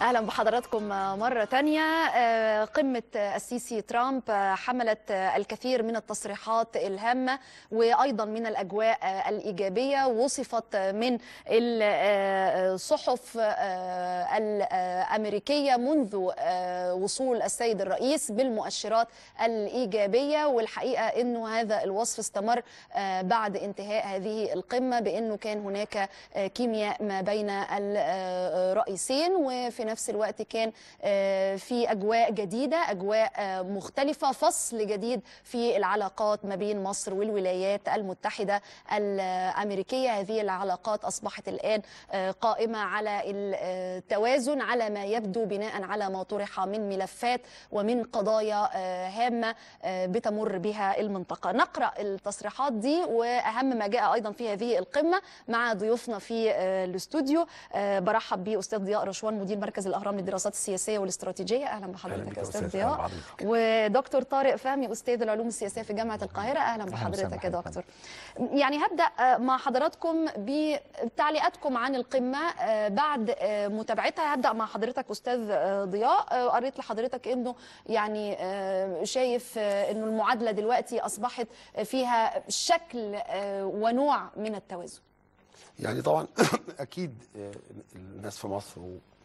اهلا بحضراتكم مره تانية قمه السيسي ترامب حملت الكثير من التصريحات الهامه وايضا من الاجواء الايجابيه وصفت من الصحف الامريكيه منذ وصول السيد الرئيس بالمؤشرات الايجابيه والحقيقه انه هذا الوصف استمر بعد انتهاء هذه القمه بانه كان هناك كيمياء ما بين الرئيسين وفي نفس الوقت كان في اجواء جديده اجواء مختلفه فصل جديد في العلاقات ما بين مصر والولايات المتحده الامريكيه هذه العلاقات اصبحت الان قائمه على التوازن على ما يبدو بناء على ما طرح من ملفات ومن قضايا هامه بتمر بها المنطقه نقرا التصريحات دي واهم ما جاء ايضا في هذه القمه مع ضيوفنا في الاستوديو برحب باستاذ ضياء رشوان مدير مركز الاهرام للدراسات السياسيه والاستراتيجيه اهلا بحضرتك يا استاذ ضياء ودكتور طارق فهمي استاذ العلوم السياسيه في جامعه القاهره اهلا بحضرتك يا دكتور يعني هبدا مع حضراتكم بتعليقاتكم عن القمه بعد متابعتها هبدا مع حضرتك استاذ ضياء قريت لحضرتك انه يعني شايف انه المعادله دلوقتي اصبحت فيها شكل ونوع من التوازن يعني طبعا اكيد الناس في مصر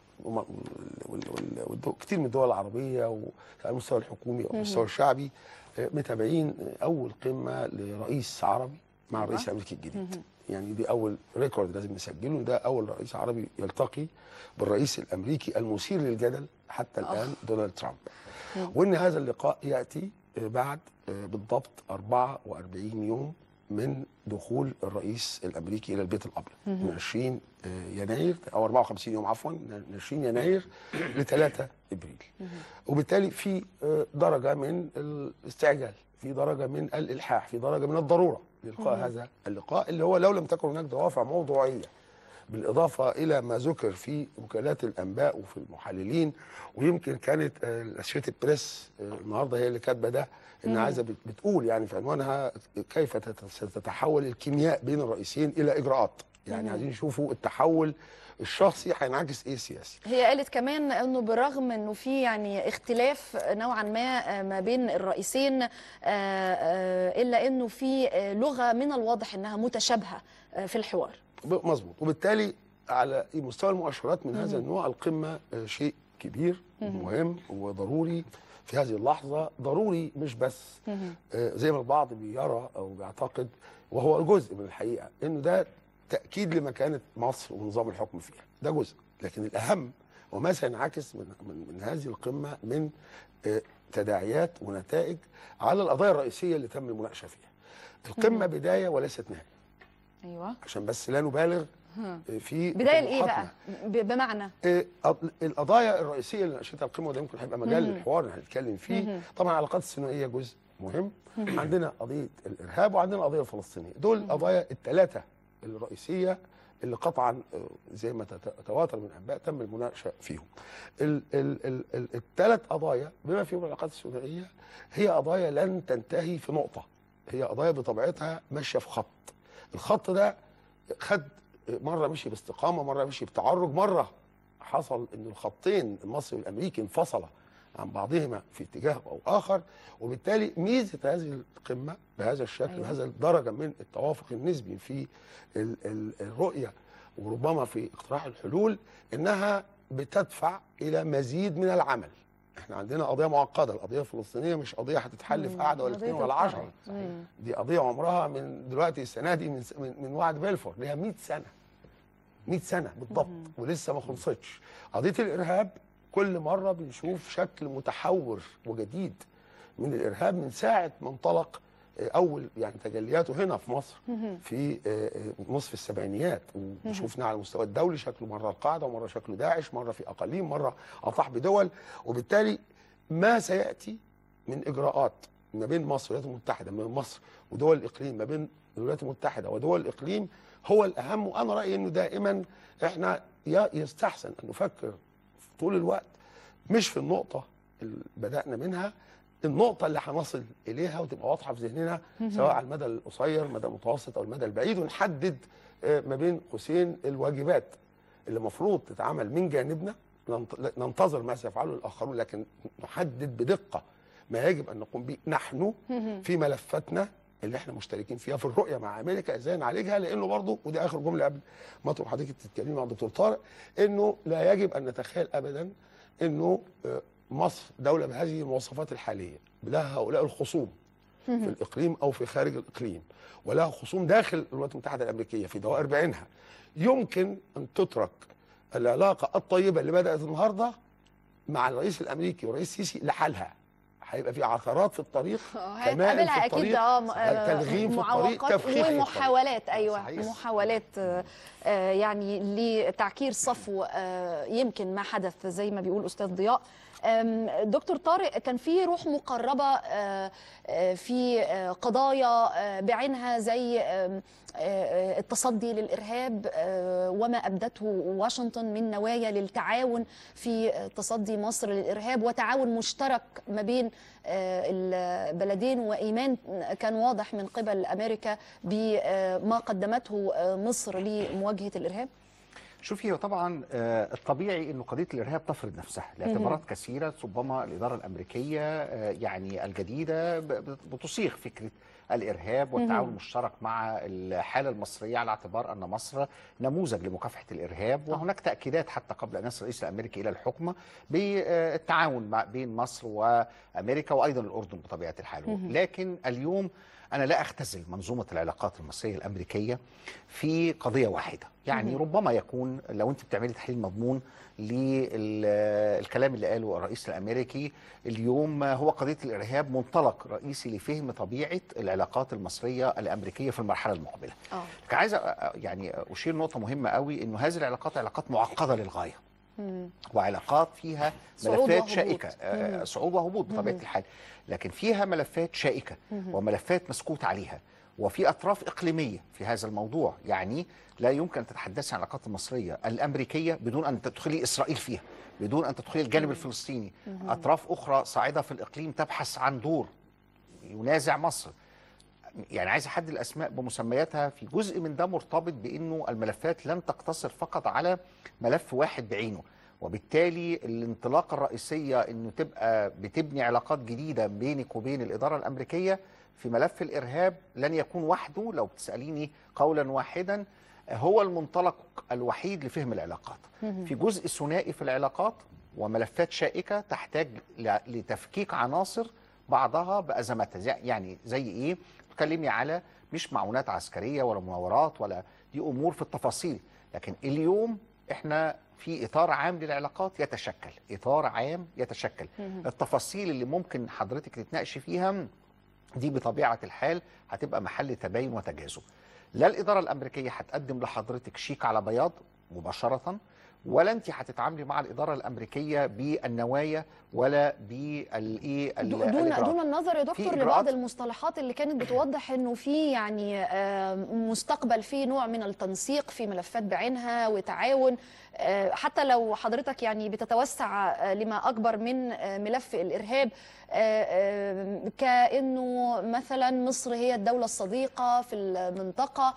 وكثير من الدول العربيه وعلى المستوى الحكومي او المستوى الشعبي متابعين اول قمه لرئيس عربي مع الرئيس الامريكي الجديد يعني دي اول ريكورد لازم نسجله ده اول رئيس عربي يلتقي بالرئيس الامريكي المثير للجدل حتى الان دونالد ترامب وان هذا اللقاء ياتي بعد بالضبط 44 يوم من دخول الرئيس الامريكي الى البيت الابيض من 20 يناير او 54 يوم عفوا من 20 يناير ل 3 ابريل وبالتالي في درجه من الاستعجال في درجه من الالحاح في درجه من الضروره لالقاء هذا اللقاء اللي هو لو لم تكن هناك دوافع موضوعيه بالاضافه الى ما ذكر في وكالات الانباء وفي المحللين ويمكن كانت اسوشيتد بريس النهارده هي اللي كاتبه ده ان عايزه بتقول يعني في عنوانها كيف ستتحول الكيمياء بين الرئيسين الى اجراءات يعني عايزين يشوفوا التحول الشخصي هينعكس ايه سياسي هي قالت كمان انه بالرغم انه في يعني اختلاف نوعا ما ما بين الرئيسين الا انه في لغه من الواضح انها متشابهه في الحوار مظبوط وبالتالي على مستوى المؤشرات من هذا النوع القمه شيء كبير مهم وضروري في هذه اللحظه ضروري مش بس زي ما البعض بيرى او بيعتقد وهو جزء من الحقيقه انه ده تاكيد لمكانه مصر ونظام الحكم فيها ده جزء لكن الاهم وما سينعكس من, من, من هذه القمه من تداعيات ونتائج على القضايا الرئيسيه اللي تم المناقشه فيها القمه بدايه وليست نهايه ايوه عشان بس لا نبالغ في بدايه لايه بقى بمعنى القضايا الرئيسيه اللي ناقشتها القمه وده يمكن هيبقى مجال للحوار اللي هنتكلم فيه طبعا العلاقات الثنائيه جزء مهم عندنا قضيه الارهاب وعندنا القضيه الفلسطينيه دول القضايا الثلاثه الرئيسيه اللي قطعا زي ما تواتر من انباء تم المناقشه فيهم. الثلاث قضايا بما فيهم العلاقات الثنائيه هي قضايا لن تنتهي في نقطه. هي قضايا بطبيعتها ماشيه في خط. الخط ده خد مره مشي باستقامه، مره مشي بتعرج، مره حصل ان الخطين المصري والامريكي انفصلا عن بعضهما في اتجاه او اخر وبالتالي ميزه هذه القمه بهذا الشكل أيوة. بهذا الدرجه من التوافق النسبي في ال ال الرؤيه وربما في اقتراح الحلول انها بتدفع الى مزيد من العمل احنا عندنا قضيه معقده القضيه الفلسطينيه مش قضيه هتتحل في قعده ولا اثنين ولا 10 دي قضيه عمرها من دلوقتي السنه دي من من وعد بلفور ليها 100 سنه 100 سنه بالضبط ولسه ما خلصتش قضيه الارهاب كل مرة بنشوف شكل متحور وجديد من الإرهاب من ساعة ما انطلق أول يعني تجلياته هنا في مصر في نصف السبعينيات وشفنا على المستوى الدولي شكله مرة القاعدة ومرة شكله داعش مرة في أقاليم مرة أطاح بدول وبالتالي ما سيأتي من إجراءات ما بين مصر والولايات المتحدة ما بين مصر ودول الإقليم ما بين الولايات المتحدة ودول الإقليم هو الأهم وأنا رأيي أنه دائما إحنا يستحسن أن نفكر طول الوقت مش في النقطة اللي بدأنا منها النقطة اللي هنصل إليها وتبقى واضحة في ذهننا سواء على المدى القصير المدى المتوسط أو المدى البعيد ونحدد ما بين قوسين الواجبات اللي المفروض تتعمل من جانبنا ننت- ننتظر ما سيفعله الاخرون لكن نحدد بدقه ما يجب ان نقوم به نحن في ملفاتنا اللي احنا مشتركين فيها في الرؤيه مع امريكا ازاي نعالجها لانه برضه ودي اخر جمله قبل ما تروح حضرتك تتكلمي مع الدكتور طارق انه لا يجب ان نتخيل ابدا انه آه، مصر دوله بهذه المواصفات الحاليه لها هؤلاء الخصوم في الاقليم او في خارج الاقليم ولها خصوم داخل الولايات المتحده الامريكيه في دوائر بعينها يمكن ان تترك العلاقه الطيبه اللي بدات النهارده مع الرئيس الامريكي والرئيس السيسي لحالها هيبقى في عثرات في الطريق كمائن هيتقابلها في اكيد الطريق اه م- آه، تلغيم في الطريق معوقات تفخيخ في الطريق. ومحاولات ايوه صحيح. محاولات آه، آه، يعني لتعكير صفو آه، يمكن ما حدث زي ما بيقول استاذ ضياء آم، دكتور طارق كان في روح مقربه آه، آه، في آه، قضايا آه، بعينها زي آم، آه، التصدي للارهاب آه، وما ابدته واشنطن من نوايا للتعاون في آه، تصدي مصر للارهاب وتعاون مشترك ما بين آه، البلدين وايمان كان واضح من قبل امريكا بما قدمته آه، مصر لمواجهه الارهاب شوفي هو طبعا آه، الطبيعي انه قضيه الارهاب تفرض نفسها لاعتبارات كثيره ربما الاداره الامريكيه آه، يعني الجديده ب- ب- بتصيغ فكره الارهاب والتعاون المشترك مع الحاله المصريه على اعتبار ان مصر نموذج لمكافحه الارهاب وهناك تاكيدات حتى قبل ان يصل الرئيس الامريكي الى الحكم بالتعاون مع بين مصر وامريكا وايضا الاردن بطبيعه الحال لكن اليوم انا لا اختزل منظومه العلاقات المصريه الامريكيه في قضيه واحده يعني ربما يكون لو انت بتعملي تحليل مضمون للكلام اللي قاله الرئيس الامريكي اليوم هو قضيه الارهاب منطلق رئيسي لفهم طبيعه العلاقات المصريه الامريكيه في المرحله المقبله اه كان عايز أ- يعني اشير نقطه مهمه قوي انه هذه العلاقات علاقات معقده للغايه وعلاقات فيها صعود ملفات وهبوط. شائكه آه، صعود وهبوط بطبيعه الحال لكن فيها ملفات شائكه وملفات مسكوت عليها وفي اطراف اقليميه في هذا الموضوع يعني لا يمكن ان تتحدثي عن العلاقات المصريه الامريكيه بدون ان تدخلي اسرائيل فيها بدون ان تدخلي الجانب الفلسطيني اطراف اخرى صاعده في الاقليم تبحث عن دور ينازع مصر يعني عايز احدد الاسماء بمسمياتها في جزء من ده مرتبط بانه الملفات لن تقتصر فقط على ملف واحد بعينه وبالتالي الانطلاقه الرئيسيه انه تبقى بتبني علاقات جديده بينك وبين الاداره الامريكيه في ملف الارهاب لن يكون وحده لو بتساليني قولا واحدا هو المنطلق الوحيد لفهم العلاقات في جزء ثنائي في العلاقات وملفات شائكه تحتاج ل- لتفكيك عناصر بعضها بازماتها زي- يعني زي ايه بتكلمي على مش معونات عسكريه ولا مناورات ولا دي امور في التفاصيل لكن اليوم احنا في اطار عام للعلاقات يتشكل اطار عام يتشكل التفاصيل اللي ممكن حضرتك تتناقشي فيها دي بطبيعه الحال هتبقى محل تباين وتجاذب لا الاداره الامريكيه هتقدم لحضرتك شيك على بياض مباشره ولا انت هتتعاملي مع الاداره الامريكيه بالنوايا ولا بالايه دو- دون الإجراءات. دون النظر يا في دكتور إجراءات- لبعض المصطلحات اللي كانت بتوضح انه في يعني آه، مستقبل في نوع من التنسيق في ملفات بعينها وتعاون آه، حتى لو حضرتك يعني بتتوسع آه، لما اكبر من آه، ملف الارهاب آه، آه، كانه مثلا مصر هي الدوله الصديقه في المنطقه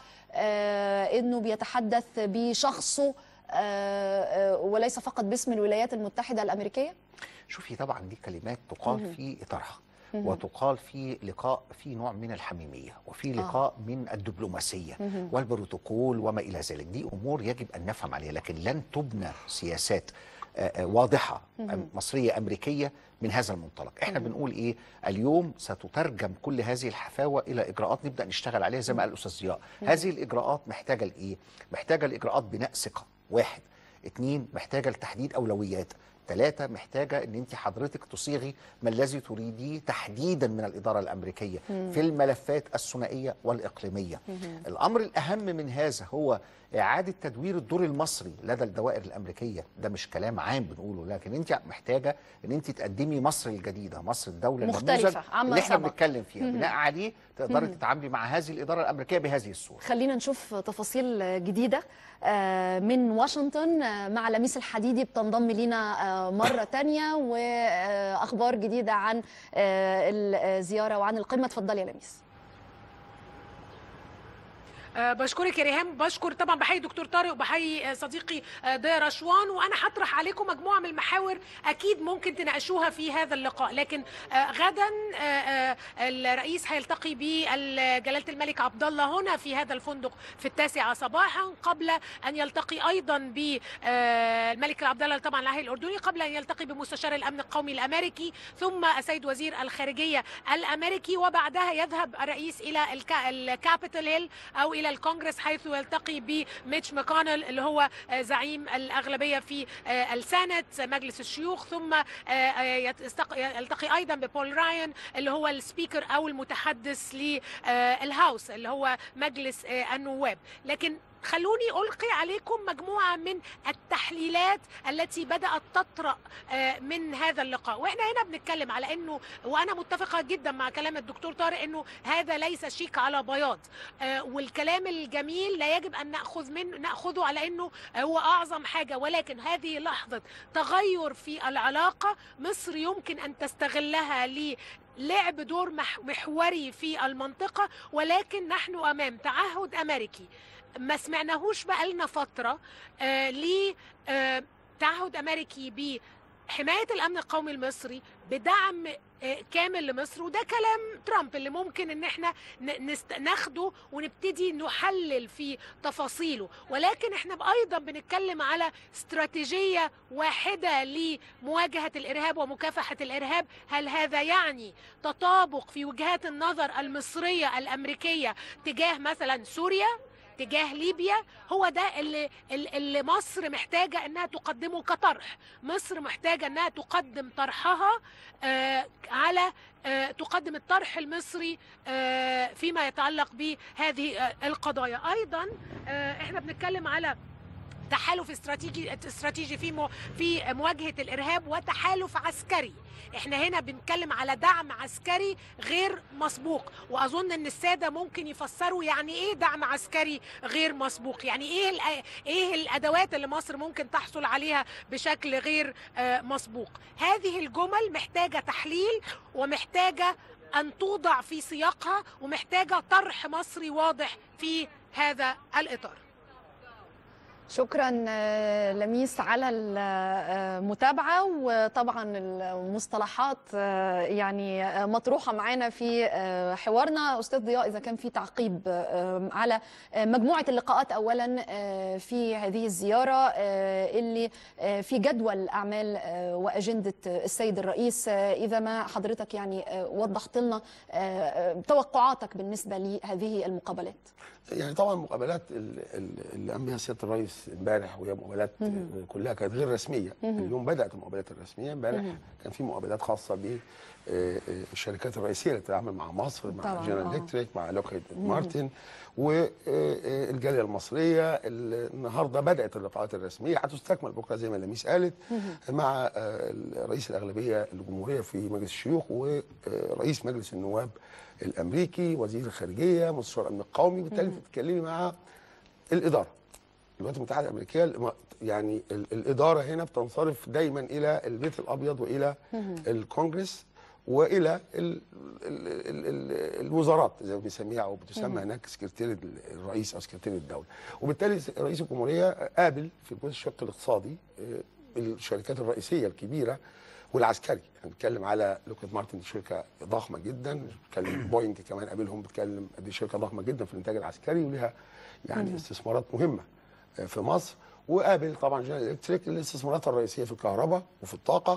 آه، انه بيتحدث بشخصه آه، آه، وليس فقط باسم الولايات المتحده الامريكيه شوفي طبعا دي كلمات تقال في اطارها وتقال في لقاء في نوع من الحميميه وفي لقاء من الدبلوماسيه والبروتوكول وما الى ذلك دي امور يجب ان نفهم عليها لكن لن تبنى سياسات آه، آه، واضحه أم- مصريه امريكيه من هذا المنطلق احنا بنقول ايه اليوم ستترجم كل هذه الحفاوه الى اجراءات نبدا نشتغل عليها زي ما قال الاستاذ ضياء هذه الاجراءات محتاجه لايه محتاجه لاجراءات بناء ثقه واحد اتنين محتاجه لتحديد اولويات ثلاثة محتاجة ان انت حضرتك تصيغي ما الذي تريديه تحديدا من الإدارة الأمريكية في الملفات الثنائية والإقليمية الأمر الأهم من هذا هو إعادة تدوير الدور المصري لدى الدوائر الأمريكية ده مش كلام عام بنقوله لكن انت محتاجة ان انت تقدمي مصر الجديدة مصر الدولة مختلفة النموذج عما اللي احنا سبق. بنتكلم فيها بناء عليه تقدري تتعاملي مع هذه الإدارة الأمريكية بهذه الصورة خلينا نشوف تفاصيل جديدة آه، من واشنطن آه، مع لميس الحديدي بتنضم لينا آه، مرة تانية وأخبار جديدة عن آه، الزيارة وعن القمة اتفضلي يا لميس آه، بشكرك يا ريهام بشكر طبعا بحيي دكتور طارق وبحيي آه، صديقي آه، ضياء رشوان وانا هطرح عليكم مجموعه من المحاور اكيد ممكن تناقشوها في هذا اللقاء لكن آه، غدا آه، آه، الرئيس هيلتقي بجلاله الملك عبد الله هنا في هذا الفندق في التاسعه صباحا قبل ان يلتقي ايضا بالملك عبد الله طبعا العاهل الاردني قبل ان يلتقي بمستشار الامن القومي الامريكي ثم السيد وزير الخارجيه الامريكي وبعدها يذهب الرئيس الى الكا- الكابيتال هيل او الى الكونغرس حيث يلتقي بميتش ماكونل اللي هو آه، زعيم الاغلبيه في آه، السنت مجلس الشيوخ ثم آه، آه، يتستق- يلتقي ايضا ببول راين اللي هو السبيكر او المتحدث للهاوس اللي هو مجلس آه، النواب لكن خلوني ألقي عليكم مجموعة من التحليلات التي بدأت تطرأ آه، من هذا اللقاء وإحنا هنا بنتكلم على أنه وأنا متفقة جدا مع كلام الدكتور طارق أنه هذا ليس شيك على بياض آه، والكلام الجميل لا يجب أن نأخذ منه نأخذه على أنه هو أعظم حاجة ولكن هذه لحظة تغير في العلاقة مصر يمكن أن تستغلها ل لعب دور مح- محوري في المنطقة ولكن نحن أمام تعهد أمريكي ما سمعناهوش بقالنا فترة آه ل آه تعهد أمريكي بحماية الأمن القومي المصري بدعم آه كامل لمصر وده كلام ترامب اللي ممكن ان احنا ن- نست... ناخده ونبتدي نحلل في تفاصيله ولكن احنا ايضا بنتكلم على استراتيجية واحدة لمواجهة الارهاب ومكافحة الارهاب هل هذا يعني تطابق في وجهات النظر المصرية الامريكية تجاه مثلا سوريا تجاه ليبيا هو ده اللي اللي مصر محتاجه انها تقدمه كطرح مصر محتاجه انها تقدم طرحها آه على آه تقدم الطرح المصري آه فيما يتعلق بهذه آه القضايا ايضا آه احنا بنتكلم على تحالف استراتيجي استراتيجي في مو في مواجهه الارهاب وتحالف عسكري احنا هنا بنتكلم على دعم عسكري غير مسبوق واظن ان الساده ممكن يفسروا يعني ايه دعم عسكري غير مسبوق يعني ايه الأ- ايه الادوات اللي مصر ممكن تحصل عليها بشكل غير آه، مسبوق هذه الجمل محتاجه تحليل ومحتاجه ان توضع في سياقها ومحتاجه طرح مصري واضح في هذا الاطار شكرا آه، لميس على المتابعة وطبعا المصطلحات آه، يعني آه، مطروحة معانا في آه، حوارنا أستاذ ضياء إذا كان في تعقيب آه، على آه، مجموعة اللقاءات أولا آه، في هذه الزيارة آه، اللي آه، في جدول أعمال آه، وأجندة السيد الرئيس آه، إذا ما حضرتك يعني آه، وضحت لنا آه، آه، توقعاتك بالنسبة لهذه المقابلات يعني طبعا المقابلات ال- ال- اللي قام بها سياده الرئيس امبارح وهي مقابلات كلها كانت غير رسميه اليوم بدات المقابلات الرسميه امبارح كان في مقابلات خاصه ب آه، آه، الشركات الرئيسيه اللي بتتعامل مع مصر مع طبعاً، جنرال آه. الكتريك مع لوكهيد مارتن والجاليه المصريه ال- النهارده بدات اللقاءات الرسميه هتستكمل بكره زي ما لميس قالت مع آه، رئيس الاغلبيه الجمهوريه في مجلس الشيوخ ورئيس مجلس النواب الامريكي وزير الخارجيه مستشار الامن القومي بالتالي بتتكلمي مع الاداره الولايات المتحده الامريكيه الم- يعني ال- الاداره هنا بتنصرف دايما الى البيت الابيض والى الكونجرس والى ال ال ال ال الوزارات زي ما بنسميها او بتسمى هناك سكرتير الرئيس او سكرتير الدوله وبالتالي رئيس الجمهوريه قابل في الجزء الشق الاقتصادي آه، الشركات الرئيسيه الكبيره والعسكري يعني بنتكلم على لوكيد مارتن دي شركه ضخمه جدا بنتكلم بوينج كمان قابلهم بتكلم دي شركه ضخمه جدا في الانتاج العسكري ولها يعني استثمارات مهمه آه، في مصر وقابل طبعا جنرال الكتريك الاستثمارات الرئيسيه في الكهرباء وفي الطاقه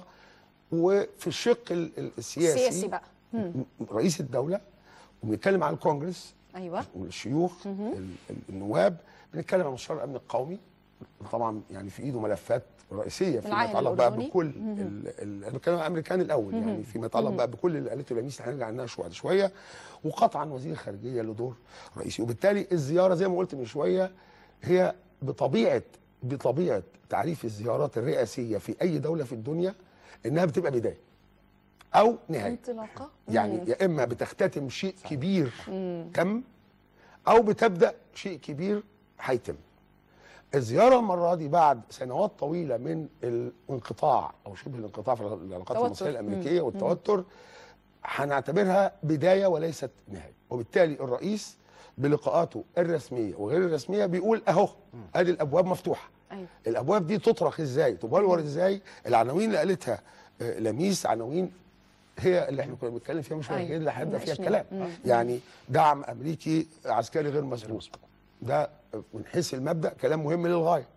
وفي الشق ال- ال- السياسي سياسي بقى م- رئيس الدوله وبنتكلم على الكونجرس أيوة والشيوخ ال- ال- النواب بنتكلم عن مستشار الامن القومي طبعا يعني في ايده ملفات رئيسيه فيما العاهل يتعلق بقى الأردني. بكل ال- ال- انا بتكلم عن الامريكان الاول يعني فيما يتعلق بقى بكل اللي قالته لميس اللي هنرجع عنها شويه شويه وقطعا وزير الخارجيه له دور رئيسي وبالتالي الزياره زي ما قلت من شويه هي بطبيعه بطبيعه تعريف الزيارات الرئاسيه في اي دوله في الدنيا انها بتبقى بدايه او نهايه انطلاقة يعني يا اما بتختتم شيء كبير تم او بتبدا شيء كبير هيتم الزياره المره دي بعد سنوات طويله من الانقطاع او شبه الانقطاع في العلاقات توتر. المصريه الامريكيه والتوتر هنعتبرها بدايه وليست نهايه وبالتالي الرئيس بلقاءاته الرسميه وغير الرسميه بيقول اهو ادي الابواب مفتوحه أيوة. الابواب دي تطرق ازاي تبلور ازاي العناوين اللي قالتها آه، لميس عناوين هي اللي احنا كنا بنتكلم فيها مش أيوة. محتاجين اللي هنبدا فيها ناقشناها. الكلام يعني دعم امريكي عسكري غير مسبوق ده من حيث المبدا كلام مهم للغايه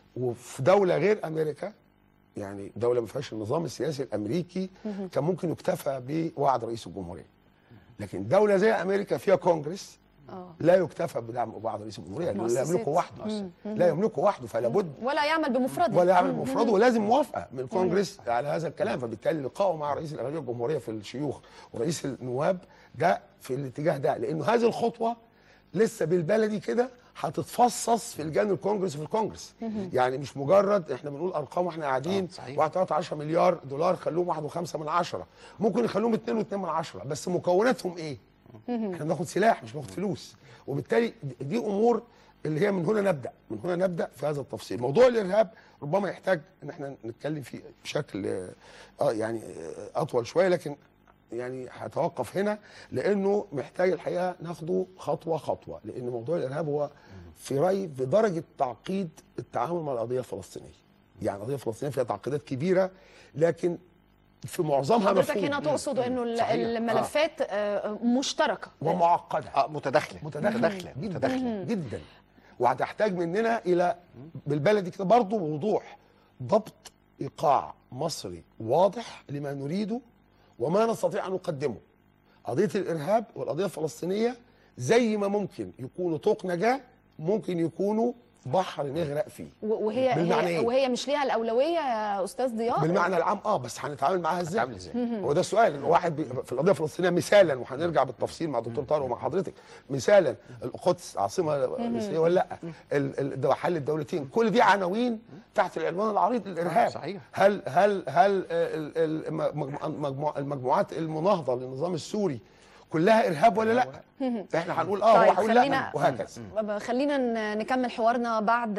وفي دوله غير امريكا يعني دوله ما فيهاش النظام السياسي الامريكي كان ممكن يكتفى بوعد رئيس الجمهوريه لكن دوله زي امريكا فيها كونجرس اه لا يكتفى بدعم وعد رئيس الجمهوريه لانه لا مؤسسات. يملكه وحده لا يملكه وحده فلا بد ولا يعمل بمفرده ولا يعمل مفرده ولازم موافقه من الكونجرس على هذا الكلام فبالتالي لقائه مع رئيس الاغلبيه الجمهوريه في الشيوخ ورئيس النواب ده في الاتجاه ده لانه هذه الخطوه لسه بالبلدي كده هتتفصص في لجان الكونجرس في الكونجرس يعني مش مجرد احنا بنقول ارقام واحنا قاعدين آه، صحيح. 1.10 مليار دولار خلوهم 1.5 من عشرة ممكن يخلوهم 2.2 من عشرة بس مكوناتهم ايه احنا بناخد سلاح مش بناخد فلوس وبالتالي دي امور اللي هي من هنا نبدا من هنا نبدا في هذا التفصيل موضوع الارهاب ربما يحتاج ان احنا نتكلم فيه بشكل آه، اه يعني آه، اطول شويه لكن يعني هتوقف هنا لانه محتاج الحقيقه ناخده خطوه خطوه لان موضوع الارهاب هو في رايي بدرجه تعقيد التعامل مع القضيه الفلسطينيه يعني القضيه الفلسطينيه فيها تعقيدات كبيره لكن في معظمها حضرتك مفهوم هنا تقصد انه ال- صحيح. الملفات آه، مشتركه ومعقده اه متداخله متداخله متداخله جدا جدا وهتحتاج مننا الى بالبلدي كده برضه بوضوح ضبط ايقاع مصري واضح لما نريده وما نستطيع ان نقدمه قضيه الارهاب والقضيه الفلسطينيه زي ما ممكن يكونوا طوق نجاه ممكن يكونوا بحر نغرق فيه و- وهي بالمعنى هي إيه؟ وهي مش ليها الاولويه يا استاذ ضياء بالمعنى العام اه بس هنتعامل معاها ازاي؟ هتتعامل ازاي؟ هو ده السؤال إن واحد بي في القضيه الفلسطينيه مثالا وهنرجع بالتفصيل مع دكتور طارق ومع حضرتك مثالا القدس عاصمه مصريه ولا لا؟ ال- ال- ده حل الدولتين كل دي عناوين تحت العنوان العريض للارهاب صحيح. هل هل هل ال- ال- الم- مجموع- المجموعات المناهضه للنظام السوري كلها ارهاب ولا لا؟ احنا هنقول اه طيب هو هيقول خلينا- لا وهكذا خلينا ن- نكمل حوارنا بعد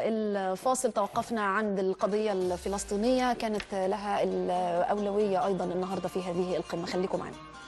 الفاصل توقفنا عند القضية الفلسطينية كانت لها الأولوية أيضا النهاردة في هذه القمة خليكم معنا